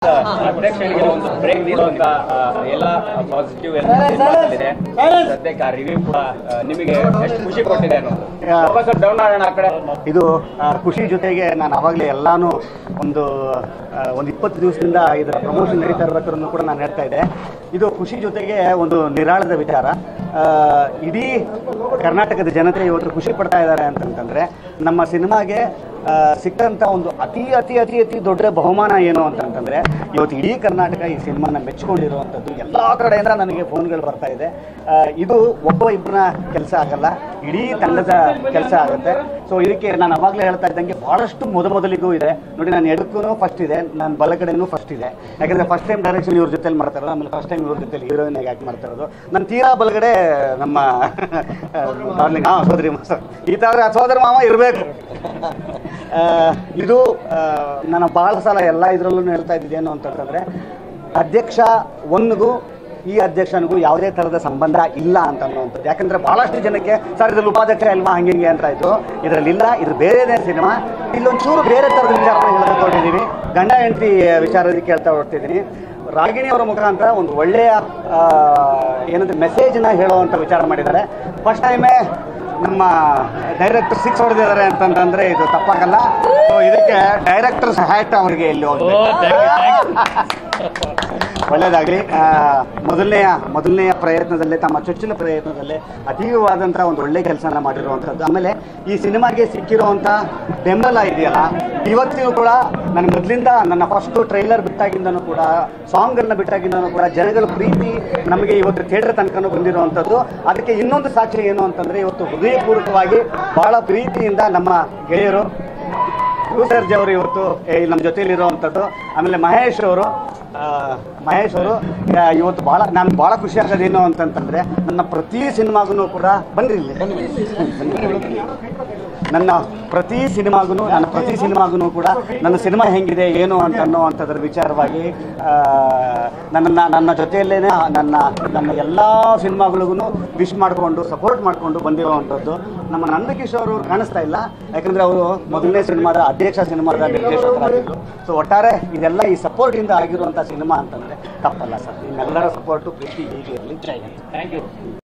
ಅಧ್ಯಕ್ಷರಿಗೆ ಒಂದು ಬ್ರೇಕ್ ನೀಡುವಂತ ಆ, ಎಲ್ಲ ಪಾಸಿಟಿವ್ ಎಲ್ಲ ಇದೆ ಸದ್ಯಕ್ಕೆ ಆ ರಿವ್ಯೂ ಕೂಡ ಆ, ನಿಮಗೆ ಎಷ್ಟು ಖುಷಿ ಕೊಟ್ಟಿದೆ ಅನ್ನೋದು ಫೋಕಸ್ ಡೌನ್ ಮಾಡೋಣ ಆ ಕಡೆ ಇದು ಆ, ಖುಷಿ ಜೊತೆಗೆ ನಾನು ಅವಾಗಲೇ ಎಲ್ಲಾನು ಒಂದು ಆ, ಒಂದು ಇಪ್ಪತ್ತು ದಿವಸದಿಂದ ಇದರ ಪ್ರಮೋಷನ್ ನಡೀತಾ ಇರಬೇಕಾದ್ರೂ ಕೂಡ ನಾನು ಹೇಳ್ತಾ ಇದ್ದೆ ಇದು ಖುಷಿ ಜೊತೆಗೆ ಒಂದು ನಿರಾಳದ ವಿಚಾರ ಆ, ಇಡೀ ಕರ್ನಾಟಕದ ಜನತೆ ಇವತ್ತು ಖುಷಿ ಪಡ್ತಾ ಇದ್ದಾರೆ ಅಂತಂತಂದರೆ ನಮ್ಮ ಸಿನಿಮಾಗೆ ಆ, ಸಿಕ್ಕಂಥ ಒಂದು ಅತಿ ಅತಿ ಅತಿ ಅತಿ ದೊಡ್ಡ ಬಹುಮಾನ ಏನು ಅಂತಂತಂದರೆ ಇವತ್ತು ಇಡೀ ಕರ್ನಾಟಕ ಈ ಸಿನಿಮಾನ ಮೆಚ್ಕೊಂಡಿರುವಂಥದ್ದು ಎಲ್ಲ ಕಡೆಯಿಂದ ನನಗೆ ಫೋನ್ಗಳು ಬರ್ತಾ ಇದೆ ಆ, ಇದು ಒಬ್ಬ ಇಬ್ಬರ ಕೆಲಸ ಆಗಲ್ಲ ಇಡೀ ತಂಡದ ಕೆಲಸ ಆಗುತ್ತೆ ಸೊ ಇದಕ್ಕೆ ನಾನು ಅವಾಗಲೇ ಹೇಳ್ತಾ ಇದ್ದಂಗೆ ಭಾಳಷ್ಟು ಮೊದ ಮೊದಲಿಗೂ ಇದೆ ನೋಡಿ ನಾನು ಎಡಕ್ಕೂ ಫಸ್ಟ್ ಇದೆ ನಾನು ಬಲಗಡೆನೂ ಫಸ್ಟ್ ಇದೆ ಯಾಕಂದರೆ ಫಸ್ಟ್ ಟೈಮ್ ಡೈರೆಕ್ಷನ್ ಇವ್ರ ಜೊತೆಲಿ ಮಾಡ್ತಾ ಇರೋದು ಆಮೇಲೆ ಫಸ್ಟ್ ಟೈಮ್ ಇವ್ರ ಜೊತೆಲಿ ಹೀರೋಯಿನ್ ಆಗಿ ಆ್ಯಕ್ಟ್ ಮಾಡ್ತಾ ಇರೋದು ನನ್ನ ತೀರಾ ಬಲಗಡೆ ನಮ್ಮ ಡಾರ್ಲಿಂಗ್ ಹಾಂ ಸೋದರಿ ಮಾಸ್ಟರ್ ಈ ಥರ ಸೋದರ ಮಾವ ಇರಬೇಕು ಇದು ಆ, ನಾನು ಭಾಳ ಸಲ ಎಲ್ಲ ಇದರಲ್ಲೂ ಹೇಳ್ತಾ ಇದ್ದಿದ್ದೇನು ಅಂತಂತಂದರೆ ಅಧ್ಯಕ್ಷ ಒನ್ಗೂ ಈ ಅಧ್ಯಕ್ಷನಿಗೂ ಯಾವುದೇ ಥರದ ಸಂಬಂಧ ಇಲ್ಲ ಅಂತ ಅನ್ನುವಂಥದ್ದು ಯಾಕಂದರೆ ಭಾಳಷ್ಟು ಜನಕ್ಕೆ ಸರ್ ಇದ್ರಲ್ಲಿ ಉಪಾಧ್ಯಕ್ಷ ಇಲ್ವಾ ಹಂಗೆ ಹಿಂಗೆ ಅಂತ ಆಯಿತು ಇದರಲ್ಲಿ ಇಲ್ಲ ಇದು ಬೇರೆದೇ ಸಿನಿಮಾ ಇಲ್ಲೊಂಚೂರು ಬೇರೆ ಥರದ ವಿಚಾರನ ಹೇಳಬೇಕು ಹೊರಟಿದ್ದೀನಿ ಗಂಡ ಹೆಂಡತಿ ವಿಚಾರದಲ್ಲಿ ಕೇಳ್ತಾ ಹೊರಟಿದ್ದೀನಿ ರಾಗಿಣಿ ಅವರ ಮುಖಾಂತರ ಒಂದು ಒಳ್ಳೆಯ ಆ, ಏನಂದ್ರೆ ಮೆಸೇಜ್ನ ಹೇಳುವಂಥ ವಿಚಾರ ಮಾಡಿದ್ದಾರೆ ಫಸ್ಟ್ ಟೈಮೇ ನಮ್ಮ ಡೈರೆಕ್ಟರ್ ಸಿಕ್ಸ್ ಹೊಡೆದಿದ್ದಾರೆ ಅಂತಂತಂದ್ರೆ ಇದು ತಪ್ಪಾಗಲ್ಲ ಸೊ ಇದಕ್ಕೆ ಡೈರೆಕ್ಟರ್ಸ್ ಹ್ಯಾಟ್ ಅವರಿಗೆ ಇಲ್ಲಿ ಒಳ್ಳೆಯದಾಗಲಿ ಮೊದಲನೆಯ ಮೊದಲನೆಯ ಪ್ರಯತ್ನದಲ್ಲೇ ತಮ್ಮ ಚೊಚ್ಚಲ ಪ್ರಯತ್ನದಲ್ಲೇ ಅತೀವವಾದಂಥ ಒಂದು ಒಳ್ಳೆ ಕೆಲಸನ ಮಾಡಿರುವಂಥದ್ದು ಆಮೇಲೆ ಈ ಸಿನಿಮಾಗೆ ಸಿಕ್ಕಿರುವಂಥ ಬೆಂಬಲ ಇದೆಯಲ್ಲ ಇವತ್ತಿಗೂ ಕೂಡ ನನ್ನ ಮೊದಲಿಂದ ನನ್ನ ಫಸ್ಟು ಟ್ರೈಲರ್ ಬಿಟ್ಟಾಗಿಂದನೂ ಕೂಡ ಸಾಂಗನ್ನು ಬಿಟ್ಟಾಗಿಂದನೂ ಕೂಡ ಜನಗಳ ಪ್ರೀತಿ ನಮಗೆ ಇವತ್ತು ಥಿಯೇಟರ್ ತನಕನೂ ಬಂದಿರುವಂಥದ್ದು ಅದಕ್ಕೆ ಇನ್ನೊಂದು ಸಾಕ್ಷಿ ಏನು ಅಂತಂದರೆ ಇವತ್ತು ಹೃದಯಪೂರ್ವಕವಾಗಿ ಭಾಳ ಪ್ರೀತಿಯಿಂದ ನಮ್ಮ ಗೆಳೆಯರು ಸರ್ಜಿ ಅವರು ಇವತ್ತು ಏ, ನಮ್ಮ ಜೊತೆಲಿ ಇರುವಂಥದ್ದು ಆಮೇಲೆ ಮಹೇಶ್ ಅವರು ಆ, ಮಹೇಶ್ ಅವರು ಆ, ಇವತ್ತು ಭಾಳ ನಾನು ಭಾಳ ಖುಷಿ ಆಗೋದೇನು ಅಂತಂತಂದರೆ ನನ್ನ ಪ್ರತಿ ಸಿನಿಮಾಗೂ ಕೂಡ ಬನ್ನಿ ಇಲ್ಲಿ ನನ್ನ ಪ್ರತಿ ಸಿನಿಮಾಗೂ ನನ್ನ ಪ್ರತಿ ಸಿನಿಮಾಗೂ ಕೂಡ ನನ್ನ ಸಿನಿಮಾ ಹೆಂಗಿದೆ ಏನು ಅಂತ ಅನ್ನೋವಂಥದ್ರ ವಿಚಾರವಾಗಿ ಆ, ನನ್ನನ್ನು ನನ್ನ ಜೊತೆಯಲ್ಲೇ ನನ್ನ ನನ್ನ ಎಲ್ಲ ಸಿನಿಮಾಗಳಿಗೂ ವಿಶ್ ಮಾಡಿಕೊಂಡು ಸಪೋರ್ಟ್ ಮಾಡಿಕೊಂಡು ಬಂದಿರುವಂಥದ್ದು ನಮ್ಮ ನಂದಕಿಶೋರ್ ಅವರು ಕಾಣಿಸ್ತಾ ಇಲ್ಲ ಯಾಕಂದರೆ ಅವರು ಮೊದಲನೇ ಸಿನಿಮಾದ ಅಧ್ಯಕ್ಷ ಸಿನಿಮಾದ ನಿರ್ದೇಶಕರಾಗಿದ್ದರು ಸೊ ಒಟ್ಟಾರೆ ಇದೆಲ್ಲ ಈ ಸಪೋರ್ಟಿಂದ ಆಗಿರುವಂಥ ಸಿನಿಮಾ ಅಂತಂದರೆ ತಪ್ಪಲ್ಲ ಸರ್ ನಿಮ್ಮೆಲ್ಲರ ಸಪೋರ್ಟು ಪ್ರೀತಿ ಹೀಗೆ ಇರಲಿ ಜೈ ಹಿಂದ್ ಥ್ಯಾಂಕ್ ಯು